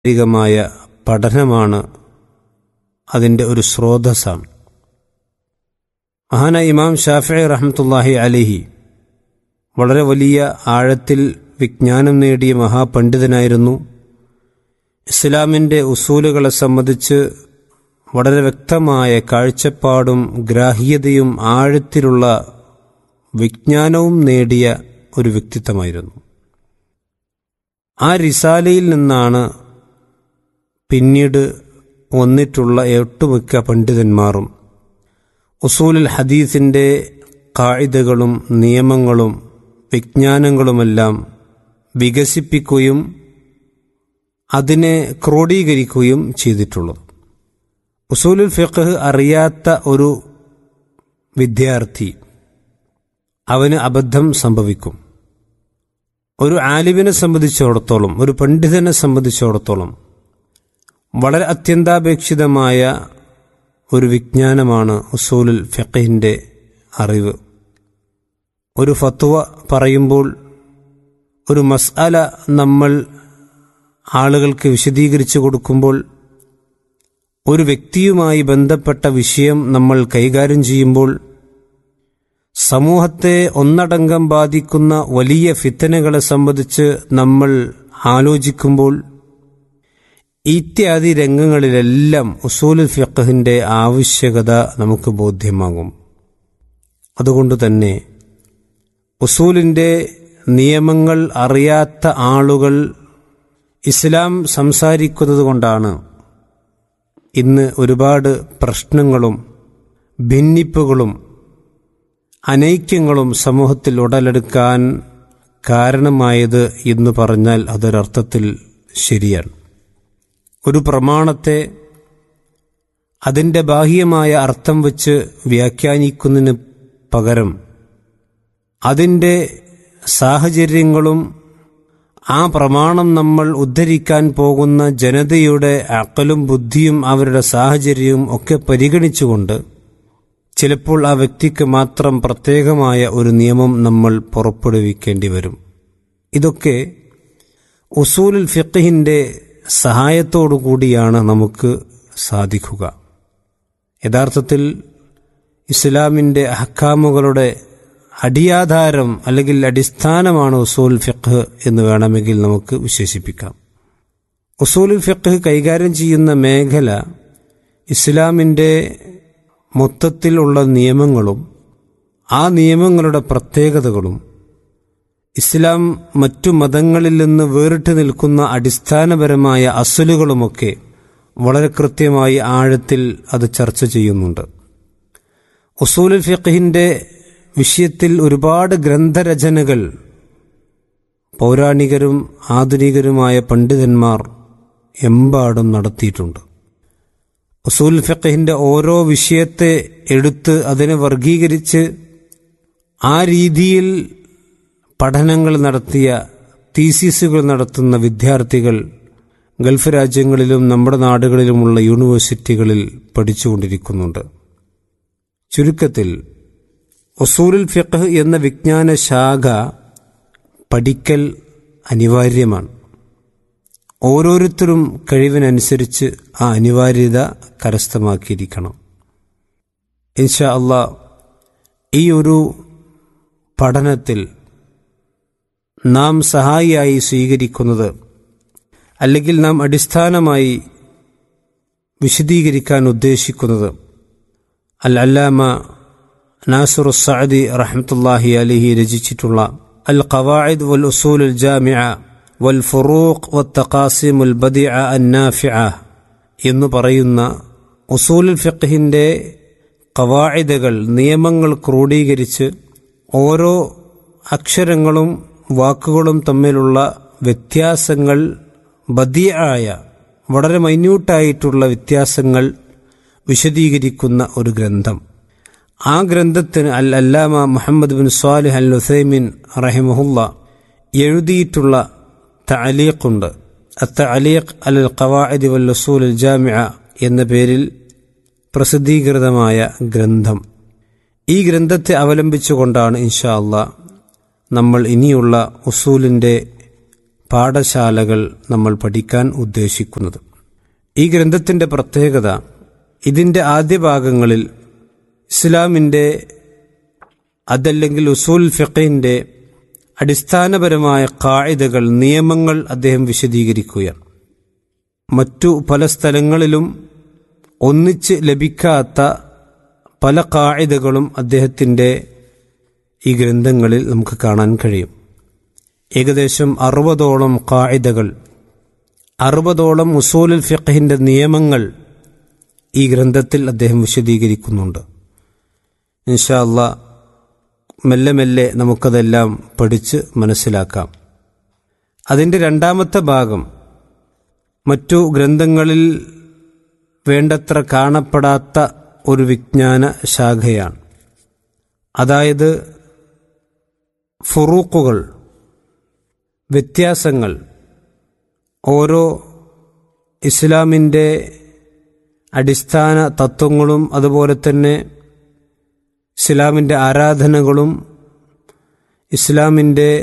ികമായ പഠനമാണ് അതിൻ്റെ ഒരു സ്രോതസ്സാണ് മഹാന ഇമാം ഷാഫി റഹ്മത്തുല്ലാഹി അലിഹി വളരെ വലിയ ആഴത്തിൽ വിജ്ഞാനം നേടിയ മഹാപണ്ഡിതനായിരുന്നു ഇസ്ലാമിൻ്റെ ഉസൂലുകളെ സംബന്ധിച്ച് വളരെ വ്യക്തമായ കാഴ്ചപ്പാടും ഗ്രാഹ്യതയും ആഴത്തിലുള്ള വിജ്ഞാനവും നേടിയ ഒരു വ്യക്തിത്വമായിരുന്നു ആ റിസാലയിൽ നിന്നാണ് പിന്നീട് വന്നിട്ടുള്ള ഒട്ടുമിക്ക പണ്ഡിതന്മാരും ഉസൂലുൽ ഹദീസിൻ്റെ കായികകളും നിയമങ്ങളും വിജ്ഞാനങ്ങളുമെല്ലാം വികസിപ്പിക്കുകയും അതിനെ ക്രോഡീകരിക്കുകയും ചെയ്തിട്ടുള്ളത് ഉസൂലുൽ ഫിഖ് അറിയാത്ത ഒരു വിദ്യാർത്ഥി അവന് അബദ്ധം സംഭവിക്കും ഒരു ആലിമിനെ സംബന്ധിച്ചിടത്തോളം ഒരു പണ്ഡിതനെ സംബന്ധിച്ചിടത്തോളം വളരെ അത്യന്താപേക്ഷിതമായ ഒരു വിജ്ഞാനമാണ് ഉസൂലുൽ ഫിഖിൻ്റെ അറിവ് ഒരു ഫത്വ പറയുമ്പോൾ ഒരു മസ്അല നമ്മൾ ആളുകൾക്ക് വിശദീകരിച്ചു കൊടുക്കുമ്പോൾ ഒരു വ്യക്തിയുമായി ബന്ധപ്പെട്ട വിഷയം നമ്മൾ കൈകാര്യം ചെയ്യുമ്പോൾ സമൂഹത്തെ ഒന്നടങ്കം ബാധിക്കുന്ന വലിയ ഫിത്തനകളെ സംബന്ധിച്ച് നമ്മൾ ആലോചിക്കുമ്പോൾ ഇത്യാദി രംഗങ്ങളിലെല്ലാം ഉസൂലുൽ ഫിഖഹിൻ്റെ ആവശ്യകത നമുക്ക് ബോധ്യമാകും അതുകൊണ്ട് തന്നെ ഉസൂലിൻ്റെ നിയമങ്ങൾ അറിയാത്ത ആളുകൾ ഇസ്ലാം സംസാരിക്കുന്നത് കൊണ്ടാണ് ഇന്ന് ഒരുപാട് പ്രശ്നങ്ങളും ഭിന്നിപ്പുകളും അനൈക്യങ്ങളും സമൂഹത്തിൽ ഉടലെടുക്കാൻ കാരണമായത് എന്ന് പറഞ്ഞാൽ അതൊരർത്ഥത്തിൽ ശരിയാണ് ഒരു പ്രമാണത്തെ അതിൻ്റെ ബാഹ്യമായ അർത്ഥം വച്ച് വ്യാഖ്യാനിക്കുന്നതിന് പകരം അതിൻ്റെ സാഹചര്യങ്ങളും ആ പ്രമാണം നമ്മൾ ഉദ്ധരിക്കാൻ പോകുന്ന ജനതയുടെ അക്കലും ബുദ്ധിയും അവരുടെ സാഹചര്യവും ഒക്കെ പരിഗണിച്ചുകൊണ്ട് ചിലപ്പോൾ ആ വ്യക്തിക്ക് മാത്രം പ്രത്യേകമായ ഒരു നിയമം നമ്മൾ പുറപ്പെടുവിക്കേണ്ടി വരും ഇതൊക്കെ ഉസൂലുൽ ഫിഖിൻ്റെ സഹായത്തോടു കൂടിയാണ് നമുക്ക് സാധിക്കുക യഥാർത്ഥത്തിൽ ഇസ്ലാമിൻ്റെ അഹക്കാമുകളുടെ അടിയാധാരം അല്ലെങ്കിൽ അടിസ്ഥാനമാണ് ഉസൂൽ ഫിഖ് എന്ന് വേണമെങ്കിൽ നമുക്ക് വിശേഷിപ്പിക്കാം ഉസൂലുൽ ഫിഖ് കൈകാര്യം ചെയ്യുന്ന മേഖല ഇസ്ലാമിൻ്റെ മൊത്തത്തിലുള്ള നിയമങ്ങളും ആ നിയമങ്ങളുടെ പ്രത്യേകതകളും ഇസ്ലാം മറ്റു മതങ്ങളിൽ നിന്ന് വേറിട്ട് നിൽക്കുന്ന അടിസ്ഥാനപരമായ അസലുകളുമൊക്കെ വളരെ കൃത്യമായി ആഴത്തിൽ അത് ചർച്ച ചെയ്യുന്നുണ്ട് ഉസൂലുൽ ഫിഖിൻ്റെ വിഷയത്തിൽ ഒരുപാട് ഗ്രന്ഥരചനകൾ പൗരാണികരും ആധുനികരുമായ പണ്ഡിതന്മാർ എമ്പാടും നടത്തിയിട്ടുണ്ട് ഉസൂൽ ഫിഖിൻ്റെ ഓരോ വിഷയത്തെ എടുത്ത് അതിനെ വർഗീകരിച്ച് ആ രീതിയിൽ പഠനങ്ങൾ നടത്തിയ തീസിസുകൾ നടത്തുന്ന വിദ്യാർത്ഥികൾ ഗൾഫ് രാജ്യങ്ങളിലും നമ്മുടെ നാടുകളിലുമുള്ള യൂണിവേഴ്സിറ്റികളിൽ പഠിച്ചുകൊണ്ടിരിക്കുന്നുണ്ട് ചുരുക്കത്തിൽ ഒസൂലുൽ ഫിഖ് എന്ന വിജ്ഞാന ശാഖ പഠിക്കൽ അനിവാര്യമാണ് ഓരോരുത്തരും കഴിവിനനുസരിച്ച് ആ അനിവാര്യത കരസ്ഥമാക്കിയിരിക്കണം ഇൻഷാ അള്ളാ ഈ ഒരു പഠനത്തിൽ നാം സഹായിയായി സ്വീകരിക്കുന്നത് അല്ലെങ്കിൽ നാം അടിസ്ഥാനമായി വിശദീകരിക്കാൻ ഉദ്ദേശിക്കുന്നത് അൽ അല്ലാമ നാസുർ സഅദി റഹ്മത്തുല്ലാഹി അലിഹി രചിച്ചിട്ടുള്ള അൽ ഖവായിദ് വൽ ഉസൂൽ അൽ ജാമിഅ വൽ ഫുറൂഖ് വൽ തഖാസിം ഉൽ ബദിഅ അന്നാഫിഅ എന്ന് പറയുന്ന ഉസൂലുൽ ഫിഖ്ഹിൻ്റെ കവായിദകൾ നിയമങ്ങൾ ക്രോഡീകരിച്ച് ഓരോ അക്ഷരങ്ങളും വാക്കുകളും തമ്മിലുള്ള വ്യത്യാസങ്ങൾ ബദിയായ വളരെ മൈന്യൂട്ടായിട്ടുള്ള വ്യത്യാസങ്ങൾ വിശദീകരിക്കുന്ന ഒരു ഗ്രന്ഥം ആ ഗ്രന്ഥത്തിന് അൽ അല്ലാമ Muhammad bin Salih al Uthaymin റഹിമഹുല്ല എഴുതിയിട്ടുള്ള തഅലീഖുണ്ട് അത്തഅലീഖ് അൽ ഖവാഇദ് വൽ ഉസൂൽ അൽ ജാമിഅ എന്ന പേരിൽ പ്രസിദ്ധീകൃതമായ ഗ്രന്ഥം ഈ ഗ്രന്ഥത്തെ അവലംബിച്ചുകൊണ്ടാണ് ഇൻഷാ അള്ളാ നമ്മൾ ഇനിയുള്ള ഉസൂലിൻ്റെ പാഠശാലകൾ നമ്മൾ പഠിക്കാൻ ഉദ്ദേശിക്കുന്നത് ഈ ഗ്രന്ഥത്തിൻ്റെ പ്രത്യേകത ഇതിൻ്റെ ആദ്യ ഭാഗങ്ങളിൽ ഇസ്ലാമിൻ്റെ അതല്ലെങ്കിൽ ഉസൂൽ ഫിഖിൻ്റെ അടിസ്ഥാനപരമായ കായികകൾ നിയമങ്ങൾ അദ്ദേഹം വിശദീകരിക്കുകയാണ് മറ്റു പല സ്ഥലങ്ങളിലും ഒന്നിച്ച് ലഭിക്കാത്ത പല കായികകളും അദ്ദേഹത്തിൻ്റെ ഈ ഗ്രന്ഥങ്ങളിൽ നമുക്ക് കാണാൻ കഴിയും ഏകദേശം അറുപതോളം കായികകൾ അറുപതോളം ഉസൂലുൽ ഫിഖഹിൻ്റെ നിയമങ്ങൾ ഈ ഗ്രന്ഥത്തിൽ അദ്ദേഹം വിശദീകരിക്കുന്നുണ്ട് ഇൻഷാ അല്ലാ മെല്ലെ മെല്ലെ നമുക്കതെല്ലാം പഠിച്ച് മനസ്സിലാക്കാം അതിൻ്റെ രണ്ടാമത്തെ ഭാഗം മറ്റു ഗ്രന്ഥങ്ങളിൽ വേണ്ടത്ര കാണപ്പെടാത്ത ഒരു വിജ്ഞാന ശാഖയാണ് അതായത് ഫുറൂക്കുകൾ വ്യത്യാസങ്ങൾ ഓരോ ഇസ്ലാമിൻ്റെ അടിസ്ഥാന തത്വങ്ങളും അതുപോലെ തന്നെ ഇസ്ലാമിൻ്റെ ആരാധനകളും ഇസ്ലാമിൻ്റെ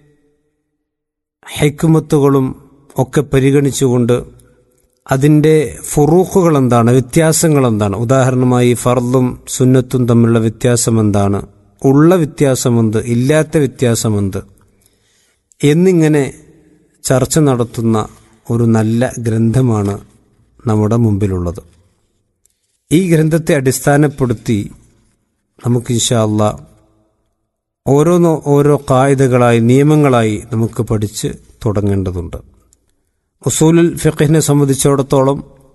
ഹെക്കുമത്തുകളും ഒക്കെ പരിഗണിച്ചുകൊണ്ട് അതിൻ്റെ ഫുറൂഖുകൾ എന്താണ് വ്യത്യാസങ്ങൾ എന്താണ് ഉദാഹരണമായി ഫർദും സുന്നത്തും തമ്മിലുള്ള വ്യത്യാസം എന്താണ് ഉള്ള വ്യത്യാസമെന്ത് ഇല്ലാത്ത വ്യത്യാസമെന്ത് എന്നിങ്ങനെ ചർച്ച നടത്തുന്ന ഒരു നല്ല ഗ്രന്ഥമാണ് നമ്മുടെ മുമ്പിലുള്ളത് ഈ ഗ്രന്ഥത്തെ അടിസ്ഥാനപ്പെടുത്തി നമുക്ക് ഇൻഷാല്ല ഓരോന്നോ ഓരോ കായികകളായി നിയമങ്ങളായി നമുക്ക് പഠിച്ച് തുടങ്ങേണ്ടതുണ്ട് ഉസൂലുൽ ഫിഖിനെ സംബന്ധിച്ചിടത്തോളം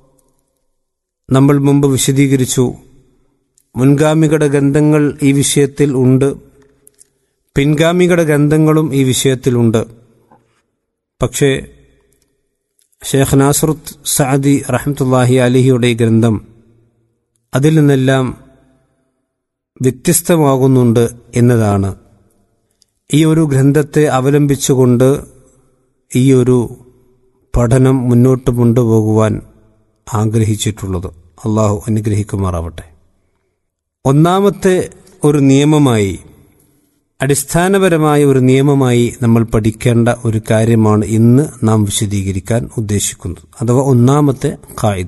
നമ്മൾ മുമ്പ് വിശദീകരിച്ചു മുൻഗാമികളുടെ ഗ്രന്ഥങ്ങൾ ഈ വിഷയത്തിൽ ഉണ്ട് പിൻഗാമികളുടെ ഗ്രന്ഥങ്ങളും ഈ വിഷയത്തിലുണ്ട് പക്ഷേ ഷേഖ് നാസറുത്ത് സഅദി റഹ്മത്തുല്ലാഹി അലിഹിയുടെ ഈ ഗ്രന്ഥം അതിൽ നിന്നെല്ലാം വ്യത്യസ്തമാകുന്നുണ്ട് എന്നതാണ് ഈ ഒരു ഗ്രന്ഥത്തെ അവലംബിച്ചുകൊണ്ട് ഈ ഒരു പഠനം മുന്നോട്ട് കൊണ്ടുപോകുവാൻ ആഗ്രഹിച്ചിട്ടുള്ളത് അള്ളാഹു അനുഗ്രഹിക്കുമാറാവട്ടെ ഒന്നാമത്തെ ഒരു നിയമമായി അടിസ്ഥാനപരമായ ഒരു നിയമമായി നമ്മൾ പഠിക്കേണ്ട ഒരു കാര്യമാണ് ഇന്ന് നാം വിശദീകരിക്കാൻ ഉദ്ദേശിക്കുന്നത് അഥവാ ഒന്നാമത്തെ കായിക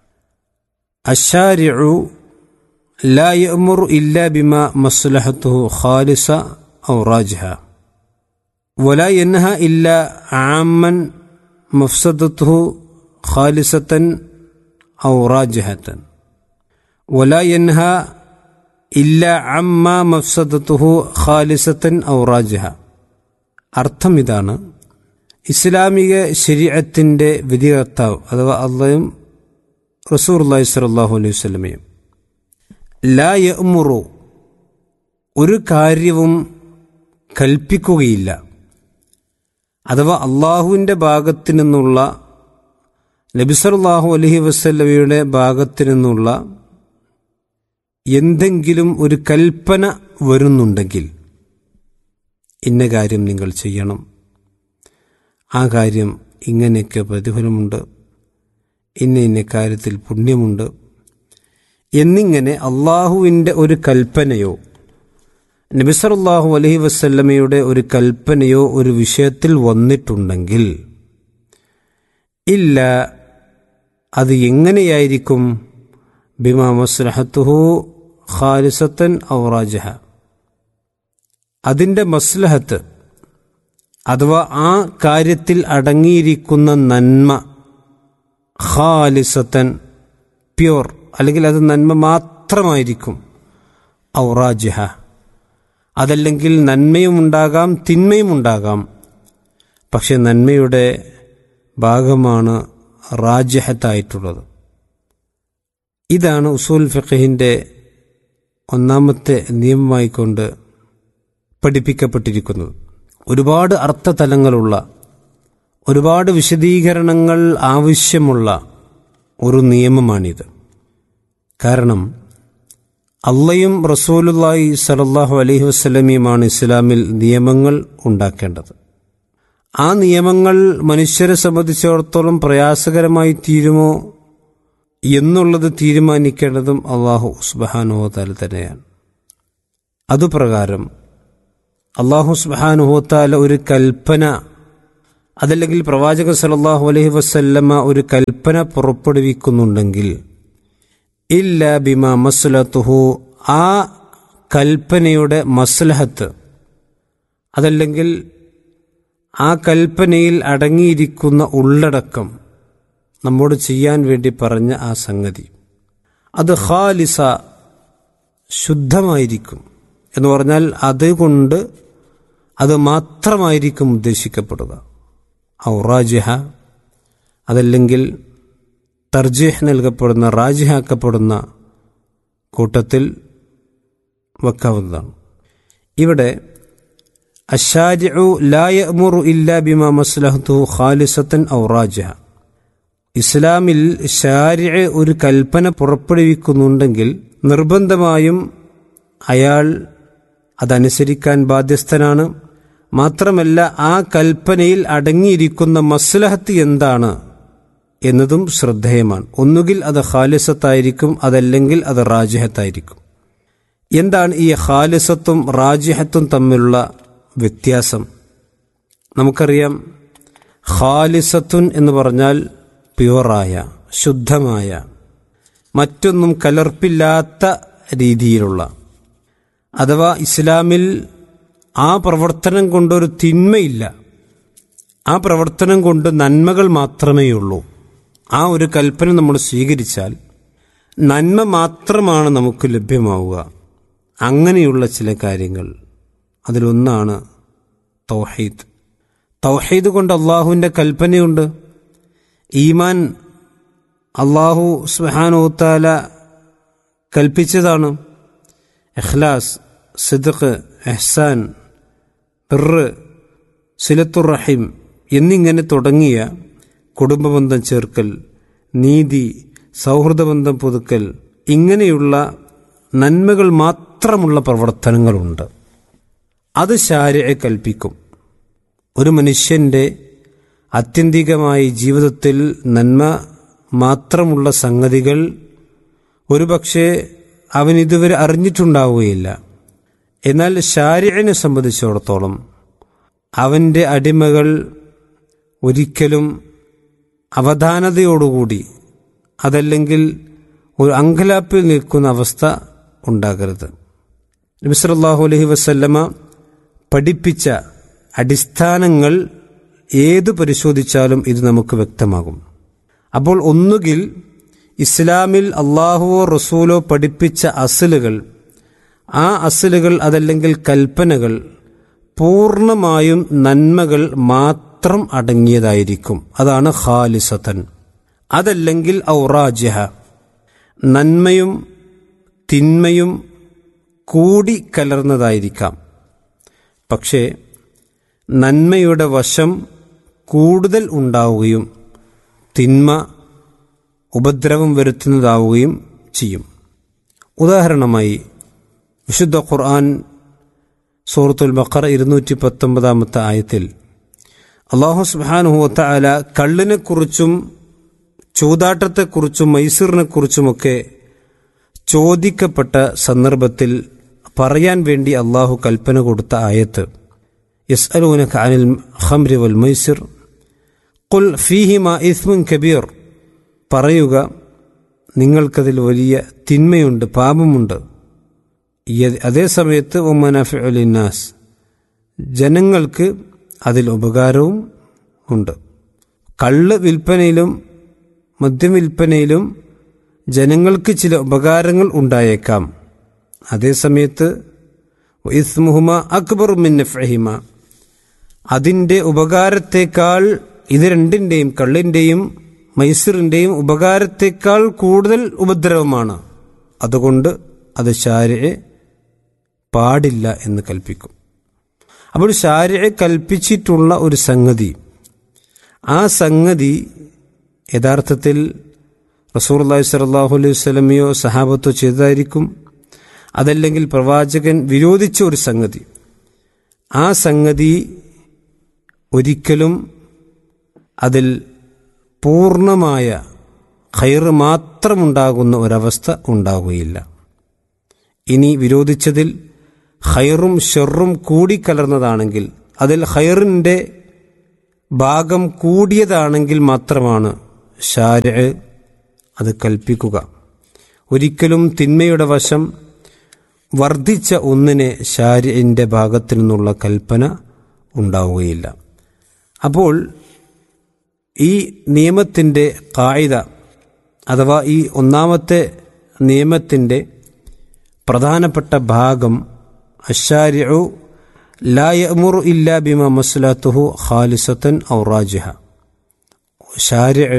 അഷാരിഉ لا يأمر إلا بما مصلحته خالصة أو راجحة ولا ينهى إلا عاما مفسدته خالصة أو راجحة ولا ينهى إلا عما مفسدته خالصة أو راجحة അർത്ഥം ഇതാണ് ഇസ്ലാമിക ശരീരത്തിൻ്റെ വിധികർത്താവ് അഥവാ അള്ളയും റസൂർ അള്ളാഹി സ്വല്ലാഹു അലൈഹി വസ്ലമയും ലാ യമുറു ഒരു കാര്യവും കൽപ്പിക്കുകയില്ല അഥവാ അള്ളാഹുവിൻ്റെ ഭാഗത്തു നിന്നുള്ള നബിസല്ലാഹു അലഹി വസ്ല്ലമയുടെ ഭാഗത്തു നിന്നുള്ള എന്തെങ്കിലും ഒരു കൽപ്പന വരുന്നുണ്ടെങ്കിൽ ഇന്ന കാര്യം നിങ്ങൾ ചെയ്യണം ആ കാര്യം ഇങ്ങനെയൊക്കെ പ്രതിഫലമുണ്ട് ഇന്ന ഇന്ന കാര്യത്തിൽ പുണ്യമുണ്ട് എന്നിങ്ങനെ അള്ളാഹുവിൻ്റെ ഒരു കൽപ്പനയോ നബിസറുല്ലാഹു അലഹി വസ്ല്ലമയുടെ ഒരു കൽപ്പനയോ ഒരു വിഷയത്തിൽ വന്നിട്ടുണ്ടെങ്കിൽ ഇല്ല അത് എങ്ങനെയായിരിക്കും ബിമാ മസ്ലഹത്തുഹു ഖാലിസത്തൻ ഔറാജഹ അതിൻ്റെ മസ്ലഹത്ത് അഥവാ ആ കാര്യത്തിൽ അടങ്ങിയിരിക്കുന്ന നന്മ ഖാലിസത്തൻ പ്യോർ അല്ലെങ്കിൽ അത് നന്മ മാത്രമായിരിക്കും ഔറാജിഹ അതല്ലെങ്കിൽ നന്മയും ഉണ്ടാകാം തിന്മയും ഉണ്ടാകാം പക്ഷെ നന്മയുടെ ഭാഗമാണ് റാജിഹത്തായിട്ടുള്ളത് ഇതാണ് ഉസൂൽ ഫിഖഹിൻ്റെ ഒന്നാമത്തെ നിയമമായിക്കൊണ്ട് പഠിപ്പിക്കപ്പെട്ടിരിക്കുന്നത് ഒരുപാട് അർത്ഥതലങ്ങളുള്ള ഒരുപാട് വിശദീകരണങ്ങൾ ആവശ്യമുള്ള ഒരു നിയമമാണിത് കാരണം അള്ളയും റസൂലുല്ലായി സലല്ലാഹു അലഹി വസ്ലമിയുമാണ് ഇസ്ലാമിൽ നിയമങ്ങൾ ഉണ്ടാക്കേണ്ടത് ആ നിയമങ്ങൾ മനുഷ്യരെ സംബന്ധിച്ചിടത്തോളം പ്രയാസകരമായി തീരുമോ എന്നുള്ളത് തീരുമാനിക്കേണ്ടതും അള്ളാഹു സുബാനുഹോത്താല തന്നെയാണ് അതുപ്രകാരം അള്ളാഹു സുബാനുഹോത്താല ഒരു കൽപ്പന അതല്ലെങ്കിൽ പ്രവാചകൻ സല്ലല്ലാഹു അലൈഹി വസല്ലമ ഒരു കൽപ്പന പുറപ്പെടുവിക്കുന്നുണ്ടെങ്കിൽ ഇല്ല ബിമ മസ്ലത്തുഹു ആ കൽപ്പനയുടെ മസ്ലഹത്ത് അതല്ലെങ്കിൽ ആ കൽപ്പനയിൽ അടങ്ങിയിരിക്കുന്ന ഉള്ളടക്കം നമ്മോട് ചെയ്യാൻ വേണ്ടി പറഞ്ഞ ആ സംഗതി അത് ഖാലിസ ശുദ്ധമായിരിക്കും എന്ന് പറഞ്ഞാൽ അതുകൊണ്ട് അത് മാത്രമായിരിക്കും ഉദ്ദേശിക്കപ്പെടുക ഔറാജിഹ അതല്ലെങ്കിൽ തർജീഹ് നൽകപ്പെടുന്ന റാജിഹാക്കപ്പെടുന്ന കൂട്ടത്തിൽ വെക്കാവുന്നതാണ് ഇവിടെ അഷാരിഉ ലായമുറു ഇല്ല ബിമ മസ്ലഹത്തു ഖാലിസത്തൻ ഔറാജിഹ ഇസ്ലാമിൽ ഷാരിഅ ഒരു കൽപ്പന പുറപ്പെടുവിക്കുന്നുണ്ടെങ്കിൽ നിർബന്ധമായും അയാൾ അതനുസരിക്കാൻ ബാധ്യസ്ഥനാണ് മാത്രമല്ല ആ കൽപ്പനയിൽ അടങ്ങിയിരിക്കുന്ന മസ്ലഹത്ത് എന്താണ് എന്നതും ശ്രദ്ധേയമാണ് ഒന്നുകിൽ അത് ഖാലിസത്തായിരിക്കും അതല്ലെങ്കിൽ അത് റാജിഹത്തായിരിക്കും എന്താണ് ഈ ഖാലിസത്തും റാജിഹത്തും തമ്മിലുള്ള വ്യത്യാസം നമുക്കറിയാം ഖാലിസത്തുൻ എന്ന് പറഞ്ഞാൽ പ്യുവറായ ശുദ്ധമായ മറ്റൊന്നും കലർപ്പില്ലാത്ത രീതിയിലുള്ള അഥവാ ഇസ്ലാമിൽ ആ പ്രവർത്തനം കൊണ്ടൊരു തിന്മയില്ല ആ പ്രവർത്തനം കൊണ്ട് നന്മകൾ മാത്രമേ ഉള്ളൂ ആ ഒരു കൽപ്പന നമ്മൾ സ്വീകരിച്ചാൽ നന്മ മാത്രമാണ് നമുക്ക് ലഭ്യമാവുക അങ്ങനെയുള്ള ചില കാര്യങ്ങൾ അതിലൊന്നാണ് തൗഹീദ് തൗഹീദ് കൊണ്ട് അള്ളാഹുവിൻ്റെ കൽപ്പനയുണ്ട് ഈമാൻ അള്ളാഹു സുഹാനോത്താല കൽപ്പിച്ചതാണ് ഇഖ്ലാസ് സിദ്ഖ് എഹ്സാൻ ബിറ് സിലത്തുർ റഹിം എന്നിങ്ങനെ തുടങ്ങിയ കുടുംബബന്ധം ചേർക്കൽ നീതി സൗഹൃദബന്ധം പുതുക്കൽ ഇങ്ങനെയുള്ള നന്മകൾ മാത്രമുള്ള പ്രവർത്തനങ്ങളുണ്ട് അത് ശാരിയെ കൽപ്പിക്കും ഒരു മനുഷ്യൻ്റെ ആത്യന്തികമായി ജീവിതത്തിൽ നന്മ മാത്രമുള്ള സംഗതികൾ ഒരുപക്ഷെ അവൻ ഇതുവരെ അറിഞ്ഞിട്ടുണ്ടാവുകയില്ല എന്നാൽ ഷാരിയനെ സംബന്ധിച്ചിടത്തോളം അവൻ്റെ അടിമകൾ ഒരിക്കലും അവധാനതയോടുകൂടി അതല്ലെങ്കിൽ ഒരു അങ്കലാപ്പിൽ നിൽക്കുന്ന അവസ്ഥ ഉണ്ടാകരുത് നബിസ്വല്ലാഹു അലഹി വസല്ലമ പഠിപ്പിച്ച അടിസ്ഥാനങ്ങൾ ഏത് പരിശോധിച്ചാലും ഇത് നമുക്ക് വ്യക്തമാകും അപ്പോൾ ഒന്നുകിൽ ഇസ്ലാമിൽ അള്ളാഹുവോ റസൂലോ പഠിപ്പിച്ച അസലുകൾ ആ അസലുകൾ അതല്ലെങ്കിൽ കൽപ്പനകൾ പൂർണ്ണമായും നന്മകൾ മാത്രം അടങ്ങിയതായിരിക്കും അതാണ് ഖാലിസത്തൻ അതല്ലെങ്കിൽ ഔറാജിഹ നന്മയും തിന്മയും കൂടി കലർന്നതായിരിക്കാം പക്ഷേ നന്മയുടെ വശം കൂടുതൽ ഉണ്ടാവുകയും തിന്മ ഉപദ്രവം വരുത്തുന്നതാവുകയും ചെയ്യും ഉദാഹരണമായി വിശുദ്ധ ഖുർആൻ സൂറത്തുൽ ബക്കർ ഇരുന്നൂറ്റി പത്തൊമ്പതാമത്തെ ആയത്തിൽ അള്ളാഹു സുബാനുഹുവത്ത അല കള്ളിനെക്കുറിച്ചും ചൂതാട്ടത്തെക്കുറിച്ചും മൈസൂറിനെക്കുറിച്ചുമൊക്കെ ചോദിക്കപ്പെട്ട സന്ദർഭത്തിൽ പറയാൻ വേണ്ടി അള്ളാഹു കൽപ്പന കൊടുത്ത ആയത്ത് യസ് അലൂനക അനിൽ ഖംരി വൽ മൈസിർ കുൽ ഫീഹിമ ഇസ്മുൻ കബീർ പറയുക നിങ്ങൾക്കതിൽ വലിയ തിന്മയുണ്ട് പാപമുണ്ട് അതേ സമയത്ത് ഒമനഫിനാസ് ജനങ്ങൾക്ക് അതിൽ ഉപകാരവും ഉണ്ട് കള്ള് വിൽപ്പനയിലും മദ്യം വിൽപ്പനയിലും ജനങ്ങൾക്ക് ചില ഉപകാരങ്ങൾ ഉണ്ടായേക്കാം അതേസമയത്ത് ഇസ്മുഹുമ അക്ബർ മിന്നഫഹിമ അതിൻ്റെ ഉപകാരത്തേക്കാൾ ഇത് രണ്ടിൻ്റെയും കള്ളിൻ്റെയും മൈസൂറിൻ്റെയും ഉപകാരത്തേക്കാൾ കൂടുതൽ ഉപദ്രവമാണ് അതുകൊണ്ട് അത് ശാരയെ പാടില്ല എന്ന് കൽപ്പിക്കും അപ്പോൾ ശാരയെ കൽപ്പിച്ചിട്ടുള്ള ഒരു സംഗതി ആ സംഗതി യഥാർത്ഥത്തിൽ റസൂർ അള്ളാഹി സ്വലാഹു അലൈഹി സ്വലമിയോ സഹാബത്തോ ചെയ്തതായിരിക്കും അതല്ലെങ്കിൽ പ്രവാചകൻ വിരോധിച്ച ഒരു സംഗതി ആ സംഗതി ഒരിക്കലും അതിൽ പൂർണ്ണമായ ഖൈർ മാത്രമുണ്ടാകുന്ന ഒരവസ്ഥ ഉണ്ടാകുകയില്ല ഇനി വിരോധിച്ചതിൽ ഖൈറും ഷെറും കൂടിക്കലർന്നതാണെങ്കിൽ അതിൽ ഖൈറിൻ്റെ ഭാഗം കൂടിയതാണെങ്കിൽ മാത്രമാണ് ഷാര അത് കൽപ്പിക്കുക ഒരിക്കലും തിന്മയുടെ വശം വർദ്ധിച്ച ഒന്നിനെ ഷാരിൻ്റെ ഭാഗത്തു നിന്നുള്ള കൽപ്പന ഉണ്ടാവുകയില്ല അപ്പോൾ ഈ നിയമത്തിൻ്റെ കായിക അഥവാ ഈ ഒന്നാമത്തെ നിയമത്തിൻ്റെ പ്രധാനപ്പെട്ട ഭാഗം അഷാരിഉ ലാ യഅ്മുറു ഇല്ലാ ബിമ മസ്ലത്തുഹു ഖാലിസത്തൻ ഔറാജിഹ ഷാരിഅ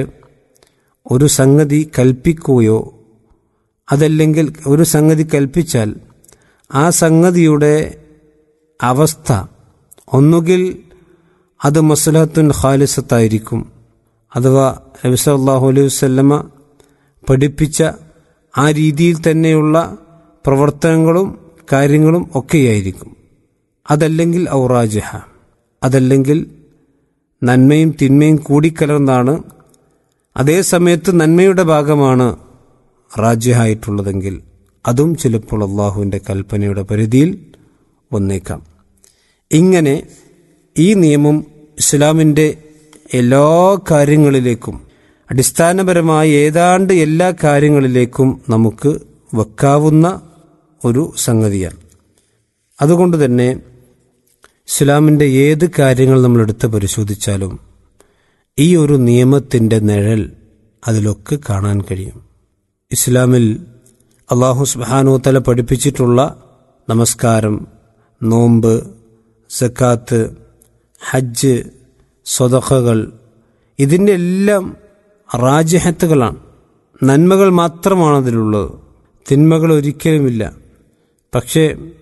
ഒരു സംഗതി കൽപ്പിക്കുകയോ അതല്ലെങ്കിൽ ഒരു സംഗതി കൽപ്പിച്ചാൽ ആ സംഗതിയുടെ അവസ്ഥ ഒന്നുകിൽ അത് മസ്ലഹത്തുൻ ഖാലിസത്തായിരിക്കും അഥവാ നബി സല്ലല്ലാഹു അലൈഹി വസല്ലമ പഠിപ്പിച്ച ആ രീതിയിൽ തന്നെയുള്ള പ്രവർത്തനങ്ങളും കാര്യങ്ങളും ഒക്കെയായിരിക്കും അതല്ലെങ്കിൽ ഔറാജഹ അതല്ലെങ്കിൽ നന്മയും തിന്മയും കൂടിക്കലർന്നാണ് അതേ സമയത്ത് നന്മയുടെ ഭാഗമാണ് റാജ്യമായിട്ടുള്ളതെങ്കിൽ അതും ചിലപ്പോൾ അള്ളാഹുവിൻ്റെ കൽപ്പനയുടെ പരിധിയിൽ വന്നേക്കാം ഇങ്ങനെ ഈ നിയമം ഇസ്ലാമിൻ്റെ എല്ലാ കാര്യങ്ങളിലേക്കും അടിസ്ഥാനപരമായ ഏതാണ്ട് എല്ലാ കാര്യങ്ങളിലേക്കും നമുക്ക് വെക്കാവുന്ന ഒരു സംഗതിയാണ് അതുകൊണ്ട് തന്നെ ഇസ്ലാമിൻ്റെ ഏത് കാര്യങ്ങൾ നമ്മൾ എടുത്ത് പരിശോധിച്ചാലും ഈ ഒരു നിയമത്തിൻ്റെ നിഴൽ അതിലൊക്കെ കാണാൻ കഴിയും ഇസ്ലാമിൽ അള്ളാഹു സുബാനുത്തല പഠിപ്പിച്ചിട്ടുള്ള നമസ്കാരം നോമ്പ് സക്കാത്ത് ഹജ്ജ് സ്വതഹകൾ ഇതിൻ്റെ എല്ലാം റാജ്യഹത്തുകളാണ് നന്മകൾ മാത്രമാണ് അതിലുള്ളത് തിന്മകൾ ഒരിക്കലുമില്ല പക്ഷേ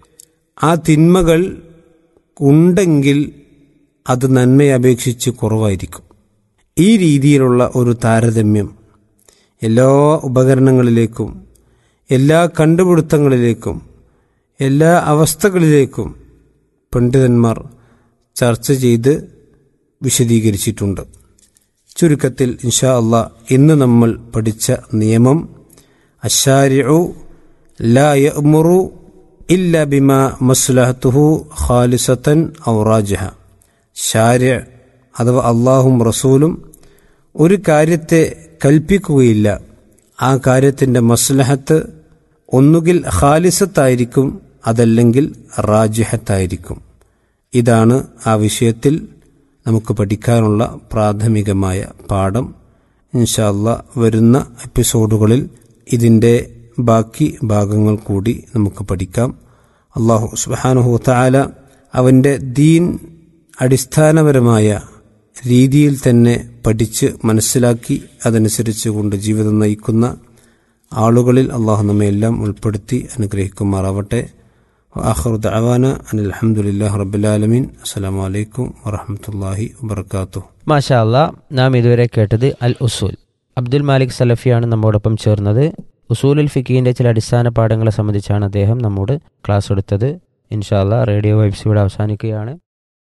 ആ തിന്മകൾ ഉണ്ടെങ്കിൽ അത് നന്മയെ അപേക്ഷിച്ച് കുറവായിരിക്കും ഈ രീതിയിലുള്ള ഒരു താരതമ്യം എല്ലാ ഉപകരണങ്ങളിലേക്കും എല്ലാ കണ്ടുപിടുത്തങ്ങളിലേക്കും എല്ലാ അവസ്ഥകളിലേക്കും പണ്ഡിതന്മാർ ചർച്ച ചെയ്ത് വിശദീകരിച്ചിട്ടുണ്ട് ചുരുക്കത്തിൽ ഇൻഷാ അള്ളാ ഇന്ന് നമ്മൾ പഠിച്ച നിയമം അഷാരിഉ ലാ യഅ്മുറു ഇല്ല ബിമ മസ്ലഹത്തുഹു ഖാലിസത്തൻ ഔറാജഹ ഷാരി അഥവാ അള്ളാഹും റസൂലും ഒരു കാര്യത്തെ കൽപ്പിക്കുകയില്ല ആ കാര്യത്തിൻ്റെ മസ്ലഹത്ത് ഒന്നുകിൽ ഖാലിസത്തായിരിക്കും അതല്ലെങ്കിൽ റാജിഹത്തായിരിക്കും ഇതാണ് ആ വിഷയത്തിൽ നമുക്ക് പഠിക്കാനുള്ള പ്രാഥമികമായ പാഠം ഇൻഷാല്ല വരുന്ന എപ്പിസോഡുകളിൽ ഇതിൻ്റെ ബാക്കി ഭാഗങ്ങൾ കൂടി നമുക്ക് പഠിക്കാം അള്ളാഹു സുബാനുഹു താല അവൻ്റെ ദീൻ അടിസ്ഥാനപരമായ രീതിയിൽ തന്നെ പഠിച്ച് മനസ്സിലാക്കി അതനുസരിച്ച് കൊണ്ട് ജീവിതം നയിക്കുന്ന ആളുകളിൽ അള്ളാഹു നമ്മെ എല്ലാം ഉൾപ്പെടുത്തി അനുഗ്രഹിക്കുമാറാവട്ടെ ആഖിർ ദഅവാന അനിൽ അൽഹംദുലില്ലാഹി റബ്ബിൽ ആലമീൻ അസ്സലാമു അലൈക്കും വറഹ്മത്തുള്ളാഹി വബറകാതുഹു മാഷാ അല്ലാ നാം ഇതുവരെ കേട്ടത് അൽ ഉസൂൽ അബ്ദുൽ മാലിക് സലഫിയാണ് നമ്മോടൊപ്പം ചേർന്നത് ഉസൂലുൽ ഫിക്കീൻ്റെ ചില അടിസ്ഥാന പാഠങ്ങളെ സംബന്ധിച്ചാണ് അദ്ദേഹം നമ്മോട് ക്ലാസ് എടുത്തത് ഇൻഷാ അല്ലാ റേഡിയോ വൈബ്സ് ഇവിടെ അവസാനിക്കുകയാണ്